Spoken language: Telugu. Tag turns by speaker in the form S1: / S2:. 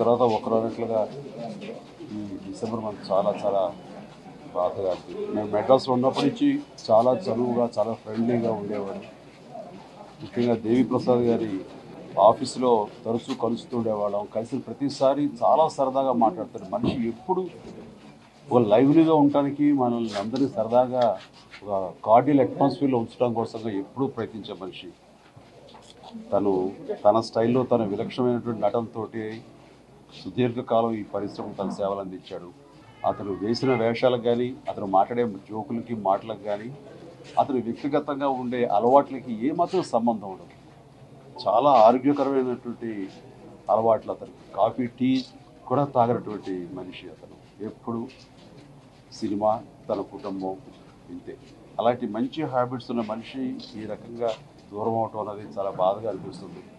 S1: తర్వాత ఒకరొకట్లుగా ఈ డిసెంబర్ మంత్ చాలా చాలా బాధగా ఉంది మేము మెడ్రాస్లో ఉన్నప్పటి నుంచి చాలా చనువుగా చాలా ఫ్రెండ్లీగా ఉండేవాడు ముఖ్యంగా దేవి ప్రసాద్ గారి ఆఫీసులో తరచూ కలుస్తుండేవాళ్ళం కలిసిన ప్రతిసారి చాలా సరదాగా మాట్లాడతారు మనిషి ఎప్పుడు ఒక లైవ్లీగా ఉండటానికి మనల్ని అందరినీ సరదాగా ఒక కార్డియల్ అట్మాస్ఫియర్లో ఉంచడం కోసంగా ఎప్పుడూ ప్రయత్నించే మనిషి తను తన స్టైల్లో తన విలక్షణమైనటువంటి నటనతోటి సుదీర్ఘకాలం ఈ పరిశ్రమకు తన సేవలు అందించాడు అతను వేసిన వేషాలకు కానీ అతను మాట్లాడే జోకులకి మాటలకు కానీ అతను వ్యక్తిగతంగా ఉండే అలవాట్లకి ఏమాత్రం సంబంధం ఉండదు చాలా ఆరోగ్యకరమైనటువంటి అలవాట్లు అతను కాఫీ టీ కూడా తాగనటువంటి మనిషి అతను ఎప్పుడు సినిమా తన కుటుంబం ఇంతే అలాంటి మంచి హ్యాబిట్స్ ఉన్న మనిషి ఈ రకంగా దూరం అవటం అనేది చాలా బాధగా అనిపిస్తుంది